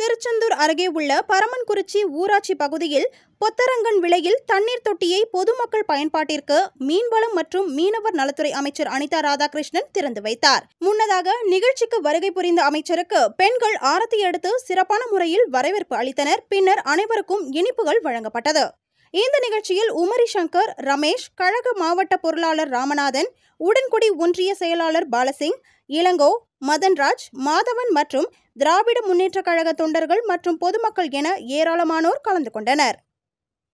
திருச்செந்தூர் அருகே உள்ள பரமன்குறிச்சி ஊராட்சி பகுதியில் பொத்தரங்கன் விலையில் தண்ணீர் தொட்டியை பொதுமக்கள் பயன்பாட்டிற்கு மீன்வளம் மற்றும் மீனவர் நலத்துறை அமைச்சர் அனிதா ராதாகிருஷ்ணன் திறந்து வைத்தார் முன்னதாக நிகழ்ச்சிக்கு வருகை புரிந்த அமைச்சருக்கு பெண்கள் ஆரத்தி எடுத்து சிறப்பான முறையில் வரவேற்பு அளித்தனர் பின்னர் அனைவருக்கும் இனிப்புகள் வழங்கப்பட்டது இந்த நிகழ்ச்சியில் உமரி சங்கர் ரமேஷ் கழக மாவட்ட பொருளாளர் ராமநாதன் உடன்குடி ஒன்றிய செயலாளர் பாலசிங் இளங்கோ மதன்ராஜ் மாதவன் மற்றும் திராவிட முன்னேற்றக் கழக தொண்டர்கள் மற்றும் பொதுமக்கள் என ஏராளமானோர் கலந்து கொண்டனர்